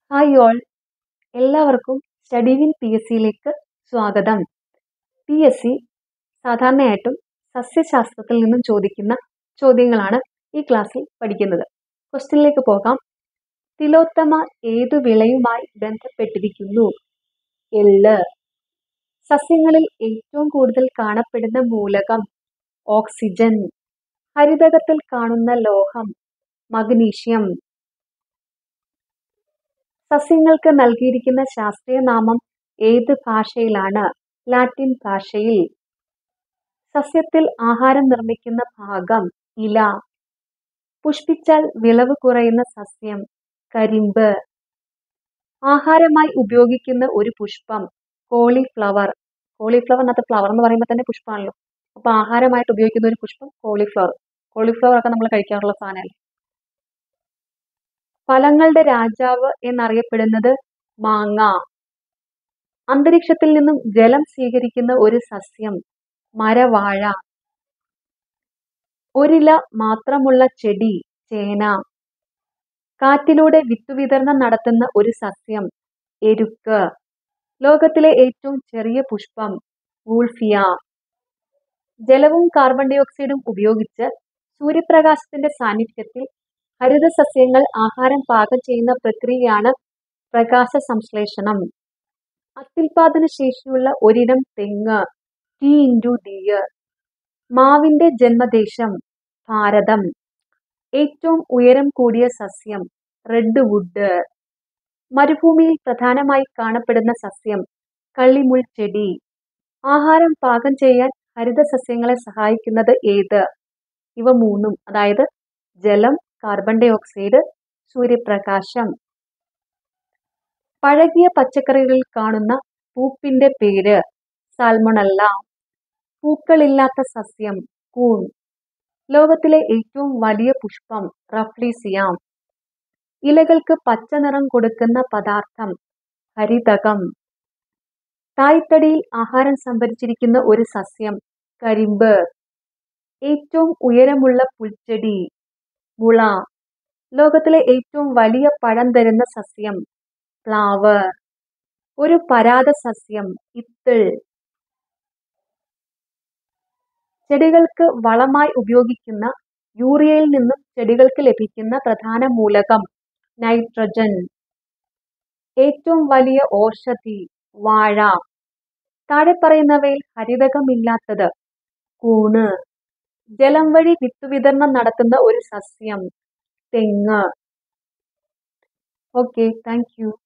hi all എല്ലാവർക്കും study win P S സിയിലേക്ക് സ്വാഗതം പി എസ് സി സാധാരണയായിട്ടും സസ്യശാസ്ത്രത്തിൽ നിന്നും ചോദിക്കുന്ന ചോദ്യങ്ങളാണ് ഈ ക്ലാസ്സിൽ പഠിക്കുന്നത് ക്വസ്റ്റ്യനിലേക്ക് പോകാം തിലോത്തമ ഏതു വിളയുമായി ബന്ധപ്പെട്ടിരിക്കുന്നു എള്ള് സസ്യങ്ങളിൽ ഏറ്റവും കൂടുതൽ കാണപ്പെടുന്ന മൂലകം ഓക്സിജൻ ഹരിതകത്തിൽ കാണുന്ന ലോഹം മഗ്നീഷ്യം സസ്യങ്ങൾക്ക് നൽകിയിരിക്കുന്ന ശാസ്ത്രീയ നാമം ഏത് ഭാഷയിലാണ് ലാറ്റിൻ ഭാഷയിൽ സസ്യത്തിൽ ആഹാരം നിർമ്മിക്കുന്ന ഭാഗം ഇല പുഷ്പിച്ചാൽ വിളവ് കുറയുന്ന സസ്യം കരിമ്പ് ആഹാരമായി ഉപയോഗിക്കുന്ന ഒരു പുഷ്പം കോളിഫ്ലവർ കോളിഫ്ലവറിനകത്ത് ഫ്ലവർ എന്ന് പറയുമ്പോൾ തന്നെ പുഷ്പമാണല്ലോ അപ്പോൾ ആഹാരമായിട്ട് ഉപയോഗിക്കുന്ന ഒരു പുഷ്പം കോളിഫ്ലവർ കോളിഫ്ലവർ ഒക്കെ നമ്മൾ കഴിക്കാറുള്ള സാധനമല്ലേ ഫലങ്ങളുടെ രാജാവ് എന്നറിയപ്പെടുന്നത് മാങ്ങ അന്തരീക്ഷത്തിൽ നിന്നും ജലം സ്വീകരിക്കുന്ന ഒരു സസ്യം മരവാഴ ഒരില മാത്രമുള്ള ചെടി ചേന കാറ്റിലൂടെ വിത്തുവിതരണം നടത്തുന്ന ഒരു സസ്യം എരുക്ക് ലോകത്തിലെ ഏറ്റവും ചെറിയ പുഷ്പം വൂൾഫിയ ജലവും കാർബൺ ഡൈ ഓക്സൈഡും ഉപയോഗിച്ച് സൂര്യപ്രകാശത്തിന്റെ സാന്നിധ്യത്തിൽ ഹരിത സസ്യങ്ങൾ ആഹാരം പാകം ചെയ്യുന്ന പ്രക്രിയയാണ് പ്രകാശ സംശ്ലേഷണം അത്യുൽപാദന ശേഷിയുള്ള ഒരിനം തെങ്ങ് ടി ഇൻറ്റു ഡിയർ മാവിന്റെ ജന്മദേശം ഭാരതം ഏറ്റവും ഉയരം കൂടിയ സസ്യം റെഡ് വുഡ് മരുഭൂമിയിൽ പ്രധാനമായി കാണപ്പെടുന്ന സസ്യം കള്ളിമുൾ ചെടി ആഹാരം പാകം ചെയ്യാൻ ഹരിത സസ്യങ്ങളെ സഹായിക്കുന്നത് ഏത് ഇവ മൂന്നും അതായത് ജലം കാർബൺ ഡൈ ഓക്സൈഡ് സൂര്യപ്രകാശം പഴകിയ പച്ചക്കറികളിൽ കാണുന്ന പൂപ്പിന്റെ പേര് സാൽമണല്ല പൂക്കളില്ലാത്ത സസ്യം കൂൺ ലോകത്തിലെ ഏറ്റവും വലിയ പുഷ്പം റഫ്ലീസിയാം ഇലകൾക്ക് പച്ച നിറം കൊടുക്കുന്ന പദാർത്ഥം ഹരിതകം തായ്തടിയിൽ ആഹാരം സംഭരിച്ചിരിക്കുന്ന ഒരു സസ്യം കരിമ്പ് ഏറ്റവും ഉയരമുള്ള പുൽച്ചെടി മുള ലോകത്തിലെ ഏറ്റവും വലിയ പഴം തരുന്ന സസ്യം പ്ലാവ് ഒരു പരാത സസ്യം ഇത്തിൾ ചെടികൾക്ക് വളമായി ഉപയോഗിക്കുന്ന യൂറിയയിൽ നിന്നും ചെടികൾക്ക് ലഭിക്കുന്ന പ്രധാന മൂലകം നൈട്രജൻ ഏറ്റവും വലിയ ഓഷധി വാഴ താഴെ പറയുന്നവയിൽ ഹരിതകമില്ലാത്തത് കൂണ് ജലം വഴി വിത്തുവിതരണം നടത്തുന്ന ഒരു സസ്യം തെങ്ങ് ഓക്കെ താങ്ക് യു